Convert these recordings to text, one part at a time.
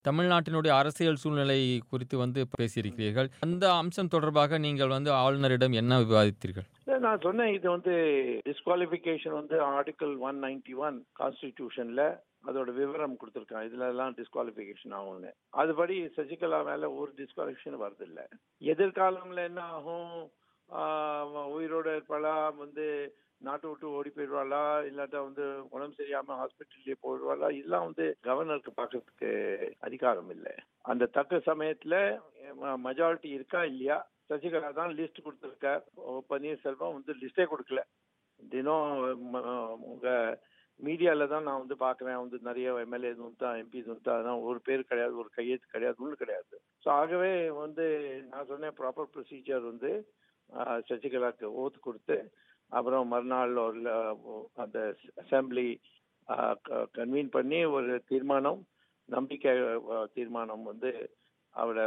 தமிழ்நாட்டினுடைய அரசியல் சூழ்நிலை குறித்து வந்து பேசியிருக்கிறீர்கள் அந்த அம்சம் தொடர்பாக நீங்கள் வந்து ஆளுநரிடம் என்ன விவாதித்தீர்கள் இல்ல, நான் சொன்னேன் இது வந்து டிஸ்குவாலிஃபிகேஷன் வந்து ஆர்டிகல் ஒன் நைன்டி ஒன் கான்ஸ்டிடியூஷன்ல அதோட விவரம் கொடுத்துருக்கான் இதுல எல்லாம் டிஸ்குவாலிஃபிகேஷன் ஆகும்னு அதுபடி சசிகலா மேல ஒரு டிஸ்குவாலிஃபிகேஷன் வருதில்ல எதிர்காலம்ல என்ன ஆகும் ஆஹ் உயிரோட இருப்பாளா வந்து நாட்டை விட்டு ஓடி போயிடுவாளா இல்லாட்டா வந்து உடம்பு சரியாம ஹாஸ்பிட்டல்லே போயிடுவாளா இதெல்லாம் வந்து கவர்னருக்கு பார்க்கறதுக்கு அதிகாரம் இல்லை அந்த தக்க சமயத்துல மெஜாரிட்டி இருக்கா இல்லையா சசிகலா தான் லிஸ்ட் கொடுத்துருக்கார் ஓ, பன்னீர்செல்வம் வந்து லிஸ்டே கொடுக்கல தினம் ம, உங்க மீடியால தான் நான் வந்து பார்க்குறேன் வந்து நிறைய எம்எல்ஏ தான் எம்பி தான் அதெல்லாம் ஒரு பேர் கிடையாது ஒரு கையெழுத்து கிடையாது ஒன்று கிடையாது ஸோ ஆகவே வந்து நான் சொன்னேன் ப்ராப்பர் ப்ரொசீஜர் வந்து ஆஹ், சசிகலாக்கு ஓத்து கொடுத்து அப்புறம் மறுநாள் ஒரு ல- அந்த அசம்பிளி கன்வீன் பண்ணி ஒரு தீர்மானம் நம்பிக்கை ஆஹ், தீர்மானம் வந்து அவளை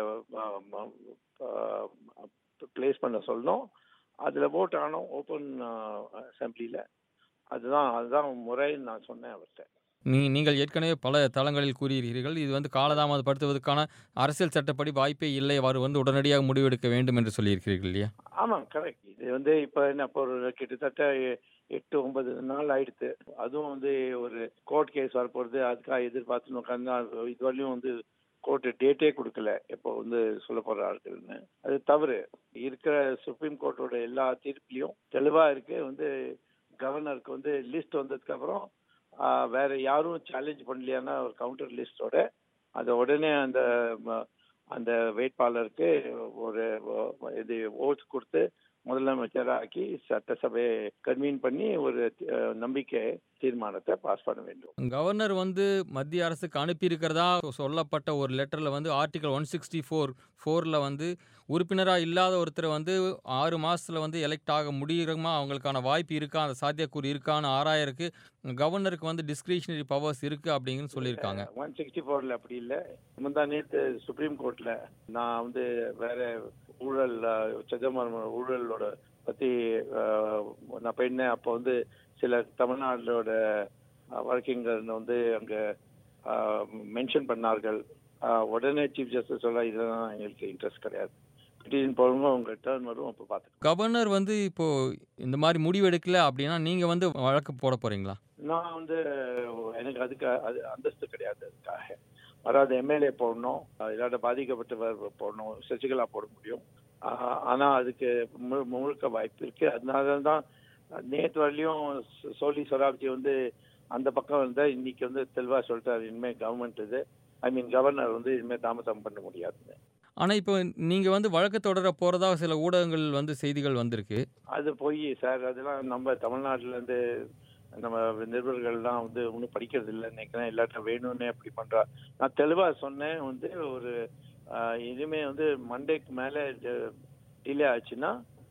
பிளேஸ் பண்ண சொல்லணும் அதில் ஓட் ஆனோம் ஓப்பன் அசம்பிளியில் அதுதான் அதுதான் முறைன்னு நான் சொன்னேன் அவர்கிட்ட நீ நீங்கள் ஏற்கனவே பல தளங்களில் கூறியிருக்கிறீர்கள் இது வந்து காலதாமதப்படுத்துவதற்கான அரசியல் சட்டப்படி வாய்ப்பே இல்லை அவர் வந்து உடனடியாக முடிவெடுக்க வேண்டும் என்று சொல்லியிருக்கிறீர்கள் இல்லையா ஆமாம் கரெக்ட் இது வந்து இப்போ என்ன இப்போ ஒரு கிட்டத்தட்ட எ- எட்டு ஒன்பது நாள் ஆயிடுத்து அதுவும் வந்து ஒரு கோர்ட் கேஸ் வரப்போகிறது அதுக்காக எதிர்பார்த்துன்னு உட்காந்து இதுவரையும் வந்து கோர்ட்டு டேட்டே கொடுக்கல இப்போ வந்து சொல்ல போறாருன்னு அது தவறு இருக்கிற சுப்ரீம் கோர்ட்டோட எல்லா தீர்ப்புலையும் தெளிவா இருக்கு வந்து கவர்னருக்கு வந்து லிஸ்ட் வந்ததுக்கு அப்புறம் ஆஹ், வேற யாரும் சேலஞ்ச் பண்ணலையானா ஒரு கவுண்டர் லிஸ்டோட அதை உடனே அந்த ம- அந்த வேட்பாளருக்கு ஒரு ஒ- இது ஓட்ஸ் கொடுத்து முதலமைச்சராக்கி சட்டசபையை கன்வீன் பண்ணி ஒரு அஹ், நம்பிக்கை தீர்மானத்தை பாஸ் பண்ண வேண்டும் கவர்னர் வந்து மத்திய அரசுக்கு அனுப்பியிருக்கிறதா சொல்லப்பட்ட ஒரு லெட்டரில் வந்து ஆர்டிகல் ஒன் சிக்ஸ்டி ஃபோர் ஃபோரில் வந்து உறுப்பினராக இல்லாத ஒருத்தர் வந்து ஆறு மாதத்தில் வந்து எலெக்ட் ஆக முடியுமா அவங்களுக்கான வாய்ப்பு இருக்கா அந்த சாத்தியக்கூறு இருக்கான்னு ஆராயறதுக்கு கவர்னருக்கு வந்து டிஸ்கிரிஷனரி பவர்ஸ் இருக்குது அப்படிங்கன்னு சொல்லியிருக்காங்க ஒன் சிக்ஸ்டி ஃபோர்ல அப்படி இல்லை முந்தா நேற்று சுப்ரீம் கோர்ட்ல நான் வந்து வேற ஊழல் அஹ், சிதம்பரம் ஊழலோட பத்தி அஹ், நான் போயிருந்தேன் அப்போ வந்து சில தமிழ்நாட்டோட அஹ், வழக்கறிஞர்கள் வந்து அங்க மென்ஷன் பண்ணார்கள் அஹ், உடனே சீஃப் ஜஸ்டிஸ் சொல்ல இதெல்லாம் எங்களுக்கு இன்ட்ரெஸ்ட் கிடையாது பிட்டிஷன் போடுங்க உங்க டேர்ன் வரும் அப்போ பார்த்து கவர்னர் வந்து இப்போ இந்த மாதிரி முடிவு எடுக்கல அப்படின்னா நீங்கள் வந்து வழக்கு போட போறீங்களா நான் வந்து எனக்கு அதுக்கு அது அந்தஸ்து கிடையாது அதுக்காக வராத எம்எல்ஏ போடணும் இல்லாட்ட பாதிக்கப்பட்டவர் போடணும் சசிகலா போட முடியும் ஆஹ் ஆனா அதுக்கு மு- முழுக்க வாய்ப்பு இருக்கு அதனால தான் நேற்று வரலையும் சோ- சோலி சொராப்ஜி வந்து அந்த பக்கம் இருந்தா இன்னைக்கு வந்து தெளிவா சொல்லிட்டாரு இனிமே கவர்மெண்ட் இது ஐ மீன் கவர்னர் வந்து இனிமே தாமதம் பண்ண முடியாதுன்னு ஆனால் இப்போ நீங்கள் வந்து வழக்கு தொடர போகிறதா சில ஊடகங்கள் வந்து செய்திகள் வந்திருக்கு அது போய் சார் அதெல்லாம் நம்ம தமிழ்நாட்டுல இருந்து நம்ம நிருபர்கள்லாம் வந்து ஒன்றும் படிக்கிறது இல்லை நினைக்கிறேன் இல்லாட்ட வேணும்னே அப்படி பண்றா நான் தெளிவா சொன்னேன் வந்து ஒரு ஆஹ், இனிமே வந்து மண்டேக்கு மேல டிலே ஆச்சுன்னா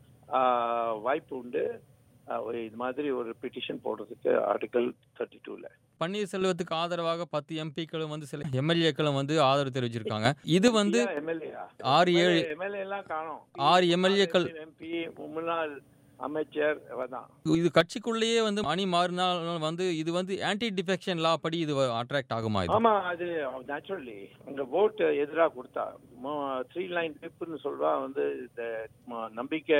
ஆஹ், வாய்ப்பு உண்டு ஆஹ், ஒரு இது மாதிரி ஒரு பிட்டிஷன் போடுறதுக்கு ஆர்டிகல் தேர்ட்டி டூல பன்னீர்செல்வத்துக்கு ஆதரவாக பத்து எம்பிக்களும் வந்து சில எம்எல்ஏக்களும் வந்து ஆதரவு தெரிவிச்சிருக்காங்க இது வந்து எம்எல்ஏ ஆறு ஏழு எம்எல்ஏ எல்லாம் காணும் ஆறு எம்எல்ஏக்கள் எம்பி முன்னாள் அமைச்சர் தான் இது கட்சிக்குள்ளேயே வந்து அணி மாறினால் வந்து இது வந்து ஆன்டி டிஃபெக்ஷன் லா படி இது அட்ராக்ட் ஆகுமா இது ஆமா அது நேச்சுரலி அங்க ஓட் எதிரா கொடுத்தா த்ரீ லைன் பிப்னு சொல்றா வந்து இந்த ம- நம்பிக்கை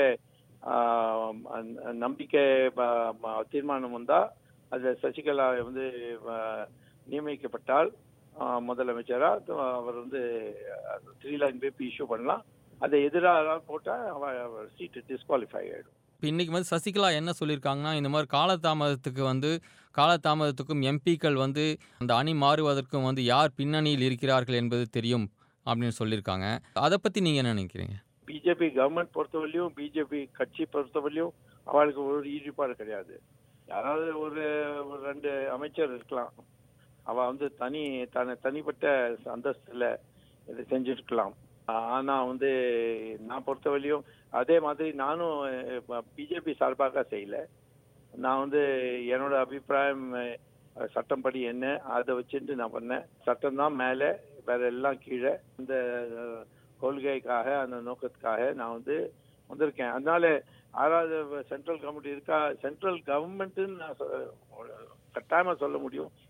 ஆஹ், அந்த நம்பிக்கை ப- ம- தீர்மானம் வந்தா அது சசிகலா வந்து ஆஹ், நியமிக்கப்பட்டால் ஆஹ், முதலமைச்சரா அது அவர் வந்து த்ரீ லைன் பிப் இஷ்யூ பண்ணலாம் அதை எதிராக போட்டா அவ சீட்டு டிஸ்குவாலிஃபை ஆயிடும் இப்போ இன்னைக்கு வந்து சசிகலா என்ன சொல்லியிருக்காங்கன்னா இந்த மாதிரி காலதாமதத்துக்கு வந்து காலதாமதத்துக்கும் எம்பிக்கள் வந்து அந்த அணி மாறுவதற்கும் வந்து யார் பின்னணியில் இருக்கிறார்கள் என்பது தெரியும் அப்படின்னு சொல்லியிருக்காங்க அதை பற்றி நீங்கள் என்ன நினைக்கிறீங்க பிஜேபி கவர்மெண்ட் பொறுத்தவரையிலும் பிஜேபி கட்சி பொறுத்தவரையிலும் அவளுக்கு ஒரு ஈடுபாடு கிடையாது யாராவது ஒரு ஒரு ரெண்டு அமைச்சர் இருக்கலாம் அவ வந்து தனி தன தனிப்பட்ட அந்தஸ்துல இதை செஞ்சிருக்கலாம் ஆனா வந்து நான் பொறுத்தவரையிலும் அதே மாதிரி நானும் பிஜேபி சார்பாக செய்யல நான் வந்து என்னோட அபிப்பிராயம் அஹ், சட்டம்படி என்ன அதை வச்சுட்டு நான் பண்ணேன் சட்டம் தான் மேலே வேற எல்லாம் கீழே இந்த அஹ், கொள்கைக்காக அந்த நோக்கத்துக்காக நான் வந்து வந்திருக்கேன் அதனால ஆறாவது சென்ட்ரல் கவர்மெண்ட் இருக்கா சென்ட்ரல் கவர்மெண்ட்டுன்னு நான் சொ- கட்டாயமா சொல்ல முடியும்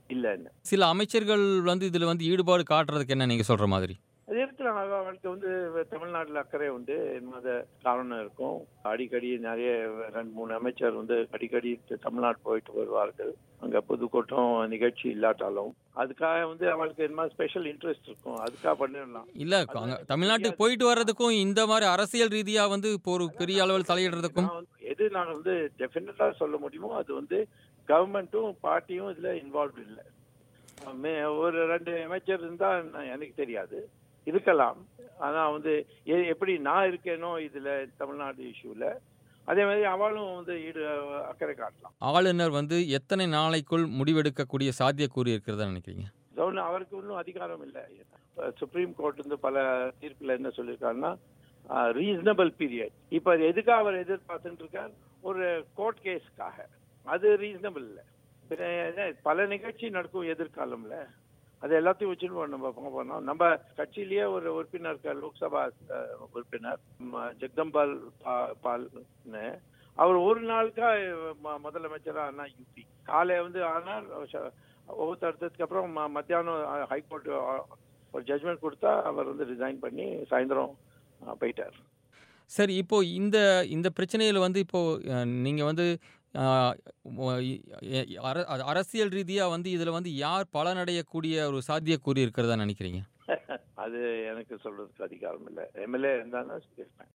இல்லைன்னு சில அமைச்சர்கள் வந்து இதில் வந்து ஈடுபாடு காட்டுறதுக்கு என்ன நீங்கள் சொல்கிற மாதிரி அது இருக்கலாம் அவ- அவளுக்கு வந்து தமிழ்நாட்டில் அக்கறை உண்டு மத காரணம் இருக்கும் அடிக்கடி நிறைய ரெண்டு மூணு அமைச்சர் வந்து அடிக்கடி தமிழ்நாடு போயிட்டு வருவார்கள் அங்க புதுக்கோட்டம் நிகழ்ச்சி இல்லாட்டாலும் அதுக்காக வந்து அவளுக்கு என்ன ஸ்பெஷல் இன்ட்ரெஸ்ட் இருக்கும் அதுக்காக பண்ணிடலாம் இல்லை அங்கே தமிழ்நாட்டுக்கு போயிட்டு வர்றதுக்கும் இந்த மாதிரி அரசியல் ரீதியாக வந்து இப்போ ஒரு பெரிய அளவில் தலையிடுறதுக்கும் நான் வந்து- எது நான் வந்து டெஃபினட்டா சொல்ல முடியுமோ அது வந்து கவர்மெண்ட்டும் பார்ட்டியும் இதுல இன்வால்வ் இல்லை மே- ஒரு ரெண்டு அமைச்சர் இருந்தா நான் எனக்கு தெரியாது இருக்கலாம் ஆனா வந்து எ- எப்படி நான் இருக்கேனோ இதுல தமிழ்நாடு இஷ்யூல அதே மாதிரி அவளும் வந்து ஈடு அக்கறை காட்டலாம் ஆளுநர் வந்து எத்தனை நாளைக்குள் முடிவெடுக்கக்கூடிய சாத்தியக்கூறு இருக்கிறதா நினைக்கிறீங்க ஒண்ணு அவருக்கு இன்னும் அதிகாரம் இல்லை சுப்ரீம் கோர்ட் வந்து பல தீர்ப்புல என்ன சொல்லியிருக்காருன்னா ரீசனபிள் பீரியட் இப்ப அது எதுக்காக அவர் எதிர்பார்த்துட்டு இருக்கார் ஒரு கோர்ட் கேஸ்க்காக அது ரீசனபிள் இல்லை பின்ன என்ன, பல நிகழ்ச்சி நடக்கும் எதிர்காலம்ல அது எல்லாத்தையும் வச்சுட்டு நம்ம பார்க்க போனோம் நம்ம கட்சியிலேயே ஒரு உறுப்பினர் இருக்கார் லோக்சபா அஹ், உறுப்பினர் ம- ஜெகதம்பால் பா- பால்னு அவர் ஒரு நாளுக்கா ம- முதலமைச்சரா ஆனா யூபி காலை வந்து ஆனார் ஒவ்வொரு எடுத்ததுக்கு அப்புறம் ம- மத்தியானம் ஹைகோர்ட் ஒரு ஜட்மெண்ட் கொடுத்தா அவர் வந்து ரிசைன் பண்ணி சாயந்தரம் அஹ், போயிட்டார் சரி இப்போ இந்த இந்த பிரச்சனையில் வந்து இப்போ அஹ், நீங்க வந்து அஹ், ஒ- இ- எ- அர- அ- அரசியல் ரீதியாக வந்து இதில் வந்து யார் பலனடையக்கூடிய ஒரு சாத்தியக்கூறு இருக்கிறதா நினைக்கிறீங்க அது எனக்கு சொல்றதுக்கு அதிகாரம் இல்லை எம்எல்ஏ இருந்தாலும்